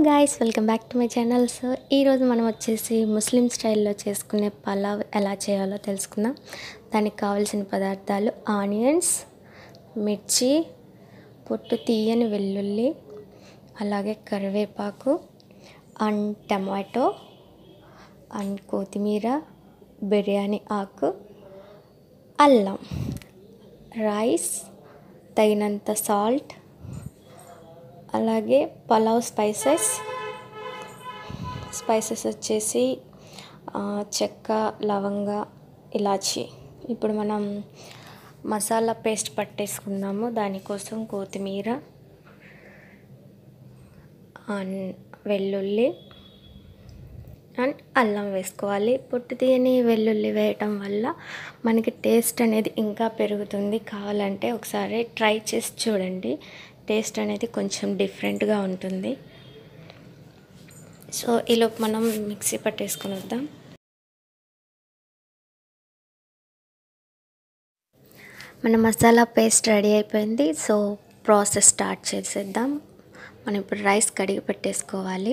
guys welcome back to my channel so ఈరోజు మనం వచ్చేసి ముస్లిం స్టైల్లో చేసుకునే పలావ్ ఎలా చేయాలో తెలుసుకుందాం దానికి కావాల్సిన పదార్థాలు ఆనియన్స్ మిర్చి పొట్టు తీయని వెల్లుల్లి అలాగే కరివేపాకు అండ్ టమాటో అండ్ కొత్తిమీర బిర్యానీ ఆకు అల్లం రైస్ తగినంత సాల్ట్ అలాగే పలావ్ స్పైసెస్ స్పైసెస్ వచ్చేసి ఆ, చెక్క లవంగ ఇలాచి ఇప్పుడు మనం మసాలా పేస్ట్ పట్టేసుకుందాము దానికోసం కొత్తిమీర అండ్ వెల్లుల్లి అండ్ అల్లం వేసుకోవాలి పొట్టు తీయని వెల్లుల్లి వేయటం వల్ల మనకి టేస్ట్ అనేది ఇంకా పెరుగుతుంది కావాలంటే ఒకసారి ట్రై చేసి చూడండి టేస్ట్ అనేది కొంచెం డిఫరెంట్గా ఉంటుంది సో ఈలోపు మనం మిక్సీ పట్టేసుకుని వద్దాం మన మసాలా పేస్ట్ రెడీ అయిపోయింది సో ప్రాసెస్ స్టార్ట్ చేసేద్దాం మనం ఇప్పుడు రైస్ కడిగి పెట్టేసుకోవాలి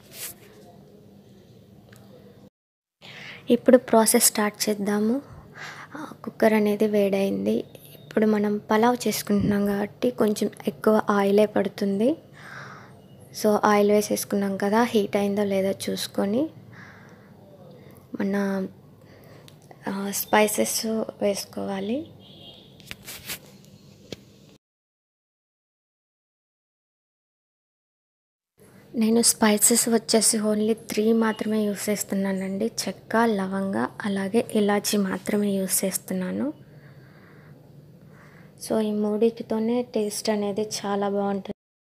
ఇప్పుడు ప్రాసెస్ స్టార్ట్ చేద్దాము ఆ, కుక్కర్ అనేది వేడైంది ఇప్పుడు మనం పలావ్ చేసుకుంటున్నాం కాబట్టి కొంచెం ఎక్కువ ఆయిలే పడుతుంది సో ఆయిల్ వేసేసుకున్నాం కదా హీట్ అయిందో లేదో చూసుకొని మన స్పైసెస్ వేసుకోవాలి నేను స్పైసెస్ వచ్చేసి ఓన్లీ త్రీ మాత్రమే యూస్ చేస్తున్నానండి చెక్క లవంగ అలాగే ఇలాచి మాత్రమే యూస్ చేస్తున్నాను సో ఈ మూడిటితోనే టేస్ట్ అనేది చాలా బాగుంటుంది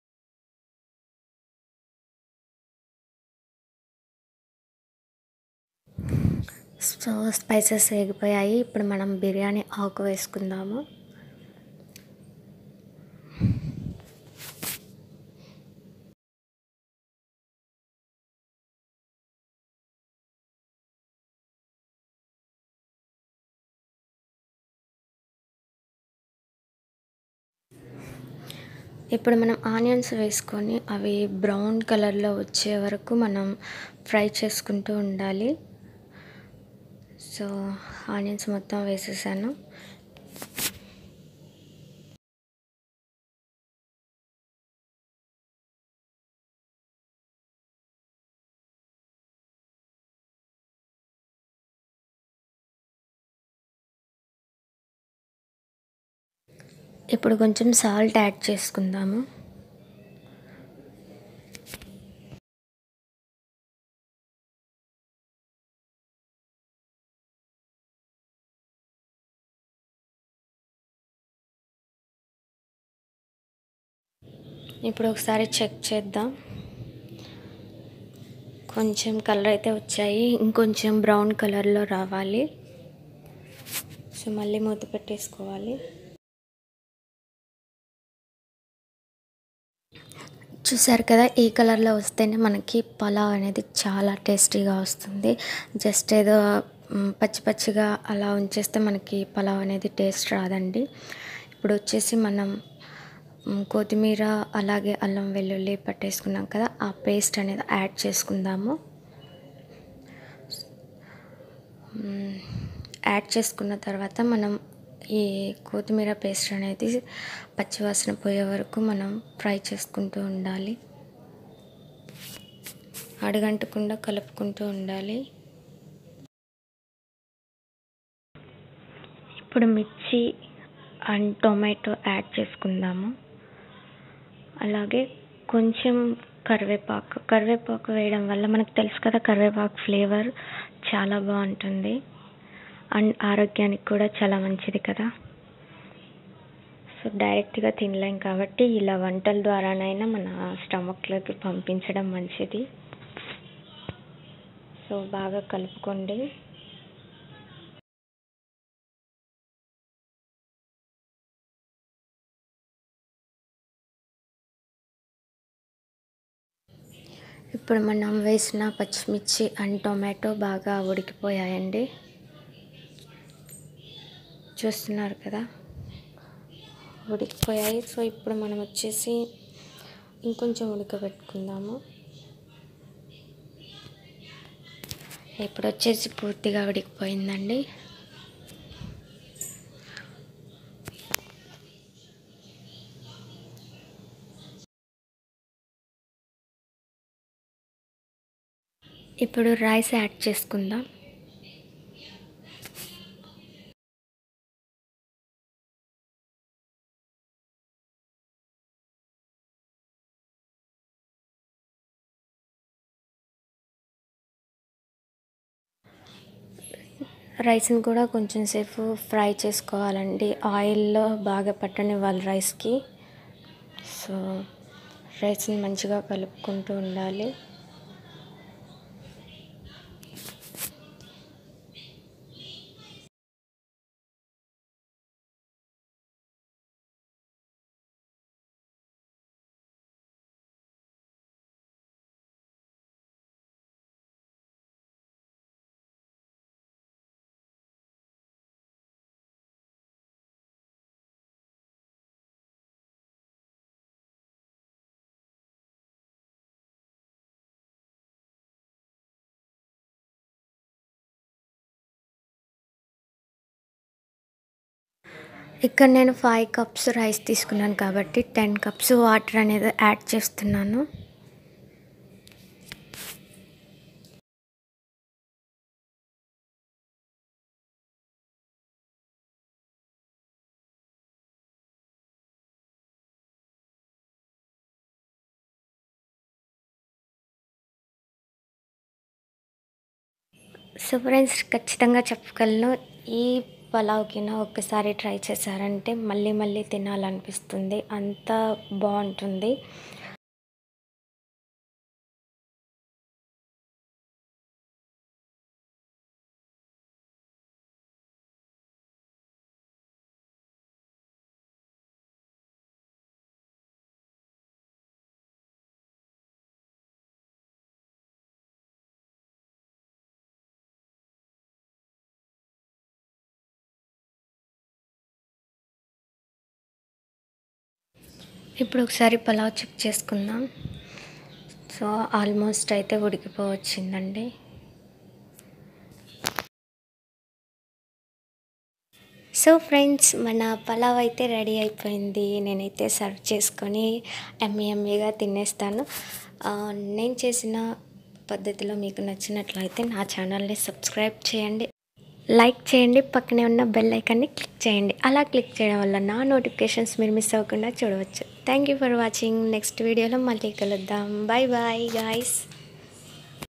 సో స్పైసెస్ వేగిపోయాయి ఇప్పుడు మనం బిర్యానీ ఆకు వేసుకుందాము ఇప్పుడు మనం ఆనియన్స్ వేసుకొని అవి బ్రౌన్ కలర్లో వచ్చే వరకు మనం ఫ్రై చేసుకుంటూ ఉండాలి సో ఆనియన్స్ మొత్తం వేసేసాను ఇప్పుడు కొంచెం సాల్ట్ యాడ్ చేసుకుందాము ఇప్పుడు ఒకసారి చెక్ చేద్దాం కొంచెం కలర్ అయితే వచ్చాయి ఇంకొంచెం బ్రౌన్ కలర్లో రావాలి సో మళ్ళీ మూత పెట్టేసుకోవాలి చూసారు కదా ఈ కలర్లో వస్తేనే మనకి పలావ్ అనేది చాలా టేస్టీగా వస్తుంది జస్ట్ ఏదో మ్, పచ్చి పచ్చిగా అలా ఉంచేస్తే మనకి పలావ్ అనేది టేస్ట్ రాదండి ఇప్పుడు వచ్చేసి మనం మ్, కొత్తిమీర అలాగే అల్లం వెల్లుల్లి పట్టేసుకున్నాం కదా ఆ పేస్ట్ అనేది యాడ్ చేసుకుందాము మ్, యాడ్ చేసుకున్న తర్వాత మనం ఈ కొత్తిమీర పేస్ట్ అనేది పచ్చివాసన పోయే వరకు మనం ఫ్రై చేసుకుంటూ ఉండాలి అడగంటకుండా కలుపుకుంటూ ఉండాలి ఇప్పుడు మిర్చి అండ్ టొమాటో యాడ్ చేసుకుందాము అలాగే కొంచెం కరివేపాకు కరివేపాకు వేయడం వల్ల మనకు తెలుసు కదా కరివేపాకు ఫ్లేవర్ చాలా బాగుంటుంది అండ్ ఆరోగ్యానికి కూడా చాలా మంచిది కదా సో డైరెక్ట్గా తినలేం కాబట్టి ఇలా వంటల ద్వారానైనా మన స్టమక్లోకి పంపించడం మంచిది సో బాగా కలుపుకోండి ఇప్పుడు మనం వేసిన పచ్చిమిర్చి అండ్ టొమాటో బాగా ఉడికిపోయాయండి చూస్తున్నారు కదా ఉడికిపోయాయి సో ఇప్పుడు మనం వచ్చేసి ఇంకొంచెం ఉడకబెట్టుకుందాము ఇప్పుడు వచ్చేసి పూర్తిగా ఉడికిపోయిందండి ఇప్పుడు రైస్ యాడ్ చేసుకుందాం రైస్ని కూడా కొంచెం సేపు ఫ్రై చేసుకోవాలండి ఆయిల్లో బాగా పట్టనివ్వాలి రైస్కి సో రైస్ని మంచిగా కలుపుకుంటూ ఉండాలి ఇక్కడ నేను ఫైవ్ కప్స్ రైస్ తీసుకున్నాను కాబట్టి టెన్ కప్స్ వాటర్ అనేది యాడ్ చేస్తున్నాను సో ఫ్రెండ్స్ ఖచ్చితంగా చెప్పగలను ఈ పలావ్కిన ఒక్కసారి ట్రై చేశారంటే మళ్ళీ మళ్ళీ తినాలనిపిస్తుంది అంత బాగుంటుంది ఇప్పుడు ఒకసారి పలావ్ చెక్ చేసుకుందాం సో ఆల్మోస్ట్ అయితే ఉడికిపోవచ్చిందండి సో ఫ్రెండ్స్ మన పలావ్ అయితే రెడీ అయిపోయింది నేనైతే సర్వ్ చేసుకొని ఎమ్మి ఎమ్మిగా తినేస్తాను ఆ, నేను చేసిన పద్ధతిలో మీకు నచ్చినట్లయితే నా ఛానల్ని సబ్స్క్రైబ్ చేయండి లైక్ చేయండి పక్కనే ఉన్న బెల్ ఐకాన్ని క్లిక్ చేయండి అలా క్లిక్ చేయడం వల్ల నా నోటిఫికేషన్స్ మీరు మిస్ అవ్వకుండా చూడవచ్చు thank you for watching next వీడియోలో మళ్ళీ కలుద్దాం బాయ్ బాయ్ గాయస్